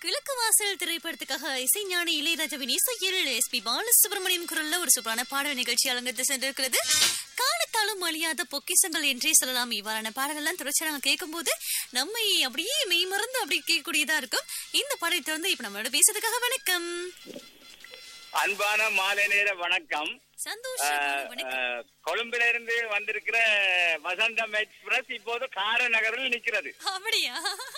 கிழக்கு வாசல் திரைப்படத்துக்காக இசைஞானி இளையராஜாவின் இசையில் எஸ் பி பாலசுப்ரமணியம் குரல்ல ஒரு சூப்பரான பாடல் நிகழ்ச்சி அலங்கரித்து சென்றிருக்கிறது காலத்தாலும் அழியாத பொக்கிசங்கள் என்றே சொல்லலாம் இவ்வாறான பாடல்கள்லாம் தொடர்ச்சி நாங்க கேட்கும்போது நம்மை அப்படியே மெய் மறந்து அப்படி கேட்கக்கூடியதா இருக்கும் இந்த பாடத்தை வந்து இப்ப நம்மளோட பேசுறதுக்காக வணக்கம் அன்பான மாலை நேர வணக்கம் சந்தோஷம் அஹ், வணக்கம் அஹ், கொழும்பில இருந்து வந்திருக்கிற வசந்தம் எக்ஸ்பிரஸ் இப்போது கார நகரில் நிக்கிறது அப்படியா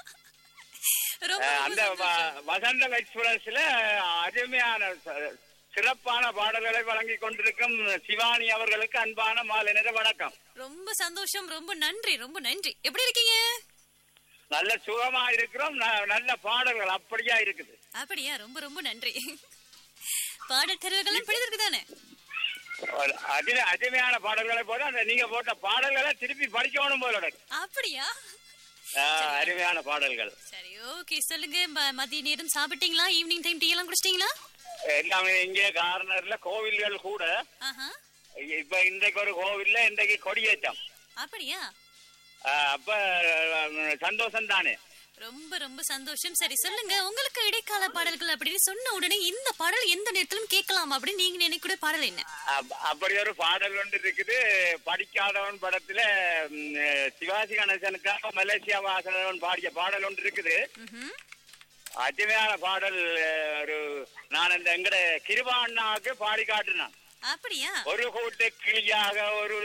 ரொம்ப அஹ், ரொம்ப அந்த வ- சந்தோஷம். வசந்தம் எக்ஸ்பிரஸ்ல அருமையான ச- சிறப்பான பாடல்களை வழங்கி கொண்டிருக்கும் சிவானி அவர்களுக்கு அன்பான மாலை நேர வணக்கம் ரொம்ப சந்தோஷம் ரொம்ப நன்றி ரொம்ப நன்றி எப்படி இருக்கீங்க நல்ல சுகமா இருக்கிறோம் ந- நல்ல பாடல்கள் அப்படியா இருக்குது அப்படியா ரொம்ப ரொம்ப நன்றி பாடல் தெரிவுகளும் பிடித்திருக்கு தானே ஒரு அருமை- அருமையான பாடல்களை போல அந்த நீங்க போட்ட பாடல்களை திருப்பி படிக்கணும் போல இருக்கு. அப்படியா அஹ், அருமையான பாடல்கள் சரி ஓகே சொல்லுங்க ம- மதிய நேரம் சாப்பிட்டீங்களா ஈவினிங் டைம் டீ எல்லாம் குடிச்சிட்டீங்களா எல்லாமே இங்கே கார்னர்ல கோவில்கள் கூட ஆஹா இப்ப இன்றைக்கு ஒரு கோவில்ல இன்றைக்கு கொடியேற்றம் அப்படியா அஹ் அப்ப அஹ், சந்தோஷம் தானே ரொம்ப ரொம்ப சந்தோஷம் சரி சொல்லுங்க உங்களுக்கு இடைக்கால பாடல்கள் அப்படின்னு சொன்ன உடனே இந்த பாடல் எந்த நேரத்திலும் கேட்கலாம் அப்படின்னு நீங்க நினைக்கூட பாடல் என்ன அப்- அப்படி ஒரு பாடல் ஒன்று இருக்குது படிக்காதவன் படத்துல ம், சிவாஜி கணேசனுக்காக மலேசியா வாசகன் பாடிய பாடல் ஒன்று இருக்குது ம்ஹும். அருமையான பாடல் அஹ், ஒரு நான் அந்த எங்கட கிருபா அண்ணாவுக்கு பாடி காட்டினான் அப்படியா ஒரு கூட்டு கிளியாக ஒரு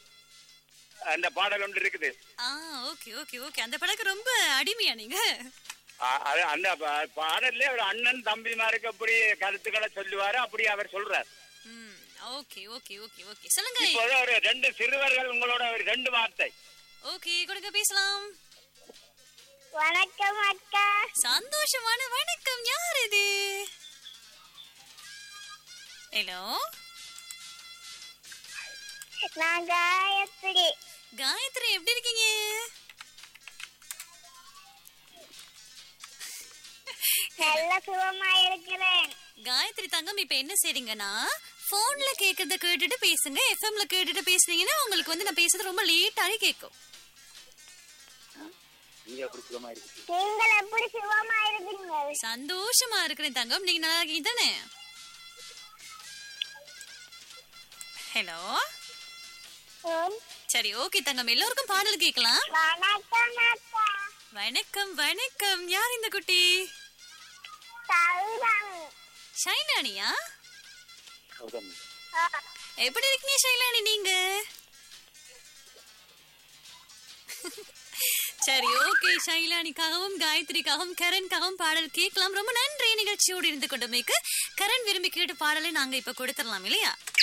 அந்த பாடல் ஒன்று இருக்குது ஆ ஓகே ஓகே ஓகே அந்த படக்கு ரொம்ப அடிமையா நீங்க அ- அது அந்த பா- பாடல்ல ஒரு அண்ணன் தம்பிமாருக்கு அப்படி கருத்துக்களை சொல்லுவாரு அப்படி அவர் சொல்றார் ம் ஓகே ஓகே ஓகே ஓகே சொல்லுங்க இப்போது ஒரு ரெண்டு சிறுவர்கள் உங்களோட ஒரு ரெண்டு வார்த்தை ஓகே கொடுங்க பேசலாம் வணக்கம் அக்கா சந்தோஷமான வணக்கம் யார் இது ஹலோ நான் காயத்ரி காயத்ரி எப்படி இருக்கீங்க நல்ல சுகமா இருக்கிறேன் காயத்ரி தங்கம் இப்ப என்ன செய்றீங்கன்னா போன்ல கேக்குறத கேட்டுட்டு பேசுங்க எஃப்எம்ல கேட்டுட்டு பேசுனீங்கன்னா உங்களுக்கு வந்து நான் பேசுறது ரொம்ப லேட்டாவே கேட்கும் நீங்கள் எப்படி சுகமா இருக்கிறீங்க சந்தோஷமா இருக்கிறேன் தங்கம் நீங்க நல்லா இருக்கீங்க தானே ஹலோ ம், சரி ஓகே தங்கம் எல்லோருக்கும் பாடல் கேட்கலாம் வணக்கம் அக்கா வணக்கம் வணக்கம் யார் இந்த குட்டி சௌதம் ஷைலானியா ஆ, எப்படி இருக்கீங்க ஷைலானி நீங்க சரி ஓகே ஷைலானிக்காகவும் காயத்ரிக்காகவும் கரண்காகவும் பாடல் கேட்கலாம் ரொம்ப நன்றி நிகழ்ச்சியோடு இருந்து கொண்டமைக்கு கரண் விரும்பி கேட்டு பாடலை நாங்க இப்ப கொடுத்துடலாம் இல்லையா